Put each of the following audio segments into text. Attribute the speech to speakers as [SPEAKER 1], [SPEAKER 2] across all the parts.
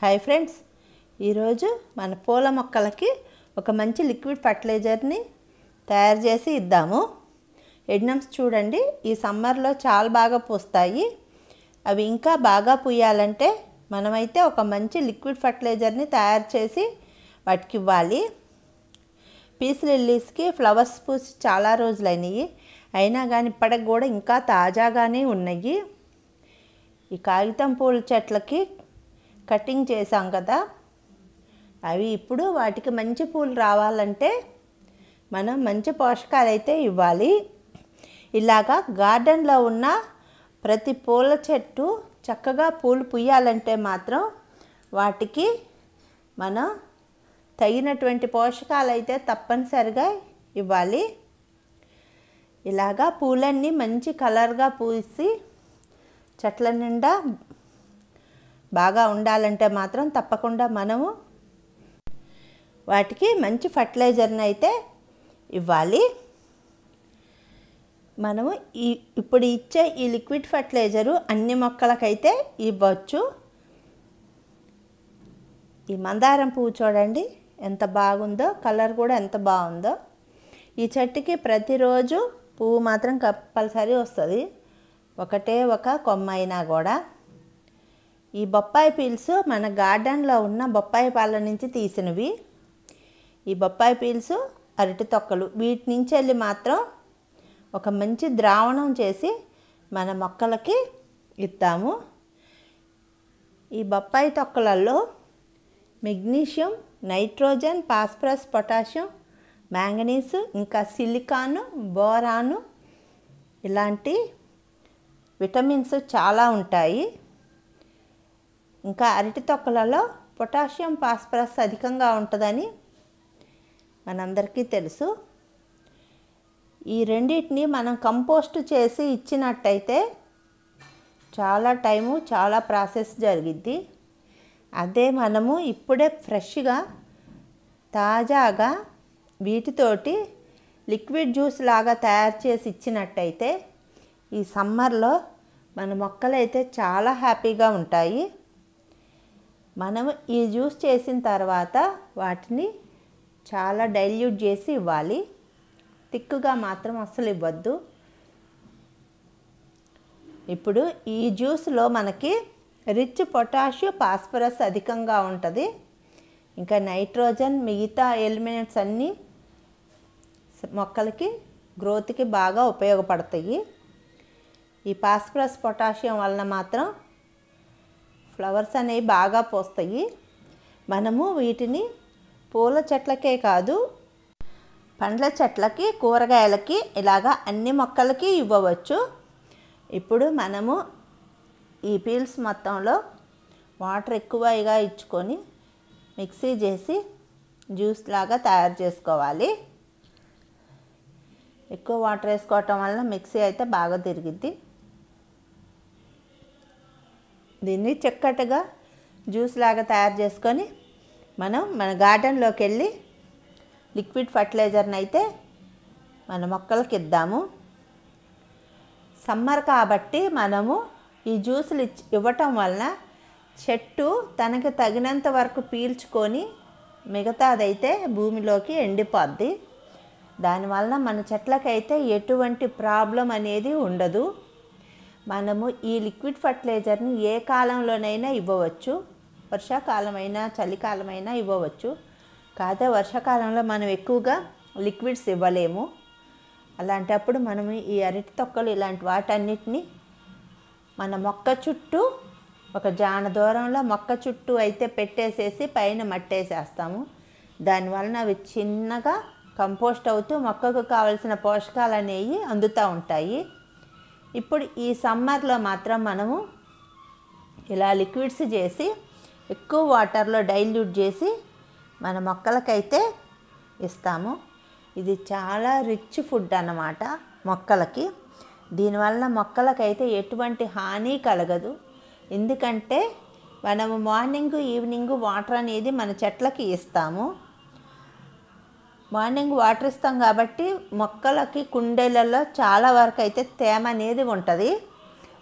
[SPEAKER 1] hi friends ఈరోజు మన పూల మొక్కలకి ఒక మంచి లిక్విడ్ ఫర్టిలైజర్ని తయారు చేసి ఇద్దాము ఎడ్నమ్స్ చూడండి ఈ సమ్మర్లో చాలా బాగా పూస్తాయి అవి ఇంకా బాగా పూయాలంటే మనమైతే ఒక మంచి లిక్విడ్ ఫర్టిలైజర్ని తయారు చేసి వాటికి ఇవ్వాలి పీస్ లిల్లీస్కి ఫ్లవర్స్ పూసి చాలా రోజులైనవి అయినా కానీ ఇప్పటికి కూడా ఇంకా తాజాగానే ఉన్నాయి ఈ కాగితం పూల చెట్లకి కటింగ్ చేసాం కదా అవి ఇప్పుడు వాటికి మంచి పూలు రావాలంటే మనం మంచి పోషకాలు అయితే ఇవ్వాలి ఇలాగా గార్డెన్లో ఉన్న ప్రతి పూల చెట్టు చక్కగా పూలు పుయ్యాలంటే మాత్రం వాటికి మనం తగినటువంటి పోషకాలు అయితే తప్పనిసరిగా ఇవ్వాలి ఇలాగా పూలన్నీ మంచి కలర్గా పూసి చెట్ల నిండా బాగా ఉండాలంటే మాత్రం తప్పకుండా మనము వాటికి మంచి ఫర్టిలైజర్ని అయితే ఇవ్వాలి మనము ఈ ఇప్పుడు ఇచ్చే ఈ లిక్విడ్ ఫర్టిలైజరు అన్ని మొక్కలకైతే ఇవ్వచ్చు ఈ మందారం పువ్వు చూడండి ఎంత బాగుందో కలర్ కూడా ఎంత బాగుందో ఈ చెట్టుకి ప్రతిరోజు పువ్వు మాత్రం కంపల్సరీ వస్తుంది ఒకటే ఒక కొమ్మ అయినా కూడా ఈ బొప్పాయి పీల్స్ మన గార్డెన్లో ఉన్న బొప్పాయి పాల నుంచి తీసినవి ఈ బొప్పాయి పీల్స్ అరటి తొక్కలు వీటి నుంచి వెళ్ళి మాత్రం ఒక మంచి ద్రావణం చేసి మన మొక్కలకి ఇస్తాము ఈ బొప్పాయి తొక్కలలో magnesium nitrogen phosphorus potassium manganese ఇంకా సిలికాను బోరాను ఇలాంటి విటమిన్స్ చాలా ఉంటాయి ఇంకా అరటి తొక్కలలో పొటాషియం ఫాస్ఫరస్ అధికంగా ఉంటుందని మనందరికీ తెలుసు ఈ రెండింటిని మనం కంపోస్ట్ చేసి ఇచ్చినట్టయితే చాలా టైము చాలా ప్రాసెస్ జరిగిద్ది అదే మనము ఇప్పుడే ఫ్రెష్గా తాజాగా వీటితోటి లిక్విడ్ జ్యూస్ లాగా తయారు చేసి ఇచ్చినట్టయితే ఈ సమ్మర్లో మన మొక్కలైతే చాలా హ్యాపీగా ఉంటాయి మనం ఈ జ్యూస్ చేసిన తర్వాత వాటిని చాలా డైల్యూట్ చేసి ఇవ్వాలి తిక్కుగా మాత్రం అస్సలు ఇవ్వద్దు ఇప్పుడు ఈ జ్యూస్లో మనకి రిచ్ పొటాషియం ఫాస్ఫరస్ అధికంగా ఉంటుంది ఇంకా నైట్రోజన్ మిగతా ఎలిమెంట్స్ అన్నీ మొక్కలకి గ్రోత్కి బాగా ఉపయోగపడతాయి ఈ ఫాస్ఫరస్ పొటాషియం వలన మాత్రం ఫ్లవర్స్ అనేవి బాగా పోస్తాయి మనము వీటిని పూల చెట్లకే కాదు పండ్ల చెట్లకి కూరగాయలకి ఇలాగా అన్ని మొక్కలకి ఇవ్వవచ్చు ఇప్పుడు మనము ఈ పీల్స్ మొత్తంలో వాటర్ ఎక్కువగా ఇచ్చుకొని మిక్సీ చేసి జ్యూస్ లాగా తయారు చేసుకోవాలి ఎక్కువ వాటర్ వేసుకోవటం వల్ల మిక్సీ అయితే బాగా తిరిగిద్ది దీన్ని చక్కటిగా జ్యూస్ లాగా తయారు చేసుకొని మనం మన గార్డెన్లోకి వెళ్ళి లిక్విడ్ ఫర్టిలైజర్ని అయితే మన మొక్కలకి ఇద్దాము సమ్మర్ కాబట్టి మనము ఈ జ్యూసులు ఇచ్చి ఇవ్వటం వలన చెట్టు తనకి తగినంత వరకు పీల్చుకొని మిగతాదైతే భూమిలోకి ఎండిపోద్ది దానివలన మన చెట్లకైతే ఎటువంటి ప్రాబ్లం అనేది ఉండదు మనము ఈ లిక్విడ్ ఫర్టిలైజర్ని ఏ కాలంలోనైనా ఇవ్వవచ్చు వర్షాకాలమైనా చలికాలమైనా ఇవ్వవచ్చు కాదే వర్షాకాలంలో మనం ఎక్కువగా లిక్విడ్స్ ఇవ్వలేము అలాంటప్పుడు మనం ఈ అరటి తొక్కలు ఇలాంటి వాటన్నిటిని మన మొక్క చుట్టూ ఒక జాన దూరంలో మొక్క చుట్టూ అయితే పెట్టేసేసి పైన మట్టేసేస్తాము దానివలన అవి చిన్నగా కంపోస్ట్ అవుతూ మొక్కకు కావలసిన పోషకాలు అనేవి అందుతూ ఉంటాయి ఇప్పుడు ఈ సమ్మర్లో మాత్రం మనము ఇలా లిక్విడ్స్ చేసి ఎక్కువ వాటర్లో డైల్యూట్ చేసి మన మొక్కలకైతే ఇస్తాము ఇది చాలా రిచ్ ఫుడ్ అన్నమాట మొక్కలకి దీనివల్ల మొక్కలకైతే ఎటువంటి హాని కలగదు ఎందుకంటే మనము మార్నింగ్ ఈవినింగ్ వాటర్ అనేది మన చెట్లకి ఇస్తాము మార్నింగ్ వాటర్ ఇస్తాం కాబట్టి మొక్కలకి కుండీలలో చాలా వరకు అయితే తేమ అనేది ఉంటుంది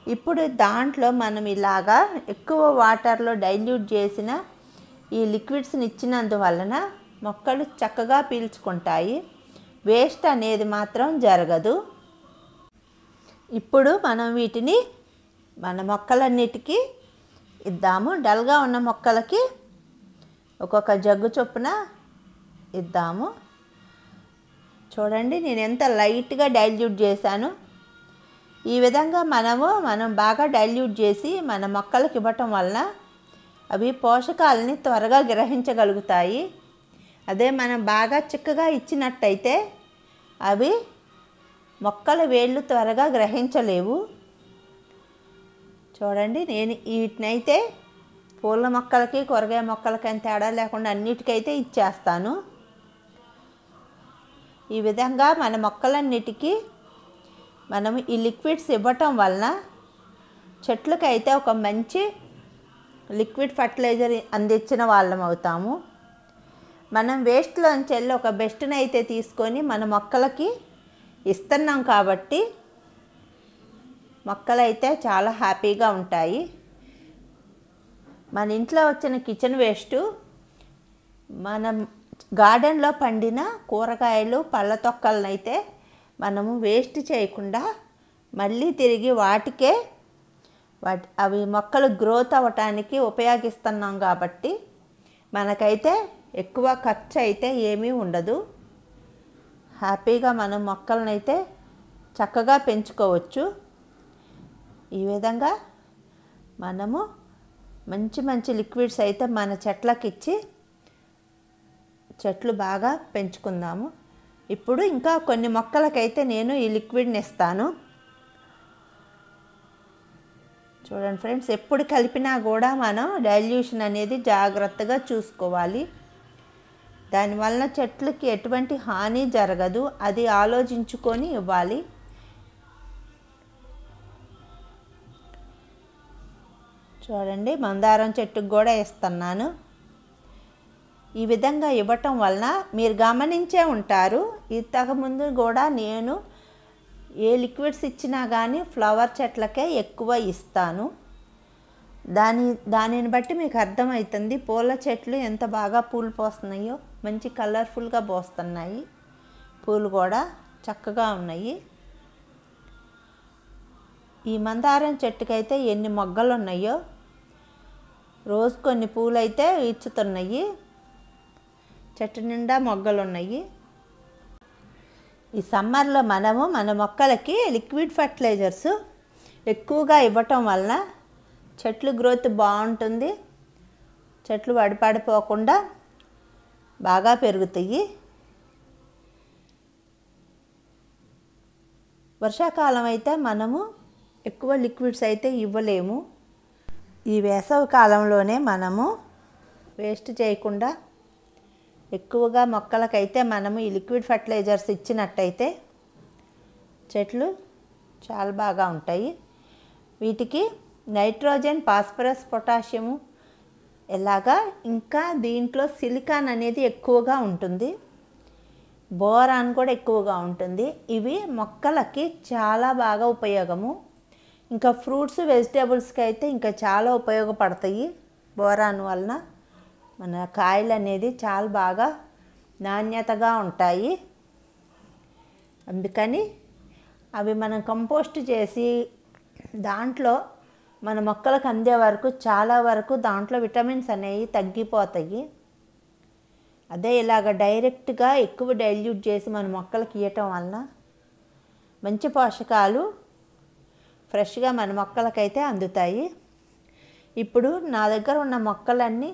[SPEAKER 1] ఇప్పుడు దాంట్లో మనం ఇలాగా ఎక్కువ వాటర్లో డైల్యూట్ చేసిన ఈ లిక్విడ్స్ని ఇచ్చినందువలన మొక్కలు చక్కగా పీల్చుకుంటాయి వేస్ట్ అనేది మాత్రం జరగదు ఇప్పుడు మనం వీటిని మన మొక్కలన్నిటికీ ఇద్దాము డల్గా ఉన్న మొక్కలకి ఒక్కొక్క జగ్గు చొప్పున ఇద్దాము చూడండి నేను ఎంత లైట్గా డైల్యూట్ చేశాను ఈ విధంగా మనము మనం బాగా డైల్యూట్ చేసి మన మొక్కలకు ఇవ్వటం వలన అవి పోషకాలని త్వరగా గ్రహించగలుగుతాయి అదే మనం బాగా చిక్కగా ఇచ్చినట్టయితే అవి మొక్కల వేళ్ళు త్వరగా గ్రహించలేవు చూడండి నేను వీటినైతే పూల మొక్కలకి కూరగాయ మొక్కలకి అని తేడా లేకుండా అన్నిటికైతే ఇచ్చేస్తాను ఈ విధంగా మన మొక్కలన్నిటికీ మనం ఈ లిక్విడ్స్ ఇవ్వటం వలన చెట్లకైతే ఒక మంచి లిక్విడ్ ఫర్టిలైజర్ అందించిన వాళ్ళం అవుతాము మనం వేస్ట్లోంచి వెళ్ళి ఒక బెస్ట్ని అయితే తీసుకొని మన మొక్కలకి ఇస్తున్నాం కాబట్టి మొక్కలైతే చాలా హ్యాపీగా ఉంటాయి మన ఇంట్లో వచ్చిన కిచెన్ వేస్ట్ మనం గార్డెన్లో పండిన కూరగాయలు పళ్ళ తొక్కలనైతే మనము వేస్ట్ చేయకుండా మళ్ళీ తిరిగి వాటికే వాటి అవి మొక్కలు గ్రోత్ అవ్వటానికి ఉపయోగిస్తున్నాం కాబట్టి మనకైతే ఎక్కువ ఖర్చు అయితే ఏమీ ఉండదు హ్యాపీగా మనం మొక్కలనైతే చక్కగా పెంచుకోవచ్చు ఈ విధంగా మనము మంచి మంచి లిక్విడ్స్ అయితే మన చెట్లకి ఇచ్చి చెట్లు బాగా పెంచుకుందాము ఇప్పుడు ఇంకా కొన్ని మొక్కలకైతే నేను ఈ లిక్విడ్ని ఇస్తాను చూడండి ఫ్రెండ్స్ ఎప్పుడు కలిపినా కూడా మనం డైల్యూషన్ అనేది జాగ్రత్తగా చూసుకోవాలి దానివలన చెట్లకి ఎటువంటి హాని జరగదు అది ఆలోచించుకొని ఇవ్వాలి చూడండి మందారం చెట్టుకు కూడా ఇస్తున్నాను ఈ విధంగా ఇవ్వటం వలన మీరు గమనించే ఉంటారు ఇంతకుముందు కూడా నేను ఏ లిక్విడ్స్ ఇచ్చినా కానీ ఫ్లవర్ చెట్లకే ఎక్కువ ఇస్తాను దాని దానిని బట్టి మీకు అర్థమవుతుంది పూల చెట్లు ఎంత బాగా పూలు పోస్తున్నాయో మంచి కలర్ఫుల్గా పోస్తున్నాయి పూలు కూడా చక్కగా ఉన్నాయి ఈ మందారం చెట్టుకైతే ఎన్ని మొగ్గలు ఉన్నాయో రోజు కొన్ని పూలు అయితే ఇచ్చుతున్నాయి చెట్టు నిండా మొగ్గలు ఉన్నాయి ఈ సమ్మర్లో మనము మన మొక్కలకి లిక్విడ్ ఫర్టిలైజర్స్ ఎక్కువగా ఇవ్వటం వలన చెట్లు గ్రోత్ బాగుంటుంది చెట్లు వడిపడిపోకుండా బాగా పెరుగుతాయి వర్షాకాలం అయితే మనము ఎక్కువ లిక్విడ్స్ అయితే ఇవ్వలేము ఈ వేసవి కాలంలోనే మనము వేస్ట్ చేయకుండా ఎక్కువగా మొక్కలకైతే మనము ఈ లిక్విడ్ ఫర్టిలైజర్స్ ఇచ్చినట్టయితే చెట్లు చాలా బాగా ఉంటాయి వీటికి నైట్రోజన్ ఫాస్ఫరస్ పొటాషియము ఎలాగా ఇంకా దీంట్లో సిలికాన్ అనేది ఎక్కువగా ఉంటుంది బోరాన్ కూడా ఎక్కువగా ఉంటుంది ఇవి మొక్కలకి చాలా బాగా ఉపయోగము ఇంకా ఫ్రూట్స్ వెజిటేబుల్స్కి అయితే ఇంకా చాలా ఉపయోగపడతాయి బోరాన్ వలన మన కాయలు అనేది చాలా బాగా నాణ్యతగా ఉంటాయి అందుకని అవి మనం కంపోస్ట్ చేసి దాంట్లో మన మొక్కలకు అందే వరకు చాలా వరకు దాంట్లో విటమిన్స్ అనేవి తగ్గిపోతాయి అదే ఇలాగ డైరెక్ట్గా ఎక్కువ డైల్యూట్ చేసి మన మొక్కలకి ఇవ్వటం వలన మంచి పోషకాలు ఫ్రెష్గా మన మొక్కలకైతే అందుతాయి ఇప్పుడు నా దగ్గర ఉన్న మొక్కలన్నీ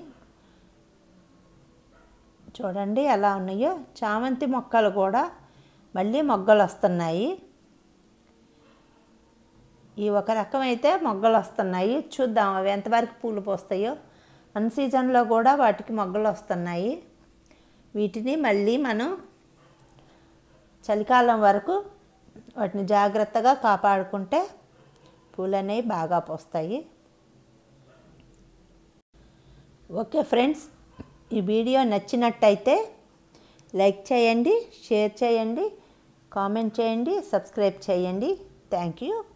[SPEAKER 1] చూడండి ఎలా ఉన్నాయో చామంతి మొక్కలు కూడా మళ్ళీ మొగ్గలు వస్తున్నాయి ఈ ఒక రకం అయితే మొగ్గలు వస్తున్నాయి చూద్దాం అవి ఎంతవరకు పూలు పోస్తాయో అన్ సీజన్లో కూడా వాటికి మొగ్గలు వస్తున్నాయి వీటిని మళ్ళీ మనం చలికాలం వరకు వాటిని జాగ్రత్తగా కాపాడుకుంటే పూలు అనేవి బాగా పోస్తాయి ఓకే ఫ్రెండ్స్ ఈ వీడియో నచ్చినట్టయితే లైక్ చేయండి షేర్ చేయండి కామెంట్ చేయండి సబ్స్క్రైబ్ చేయండి థ్యాంక్ యూ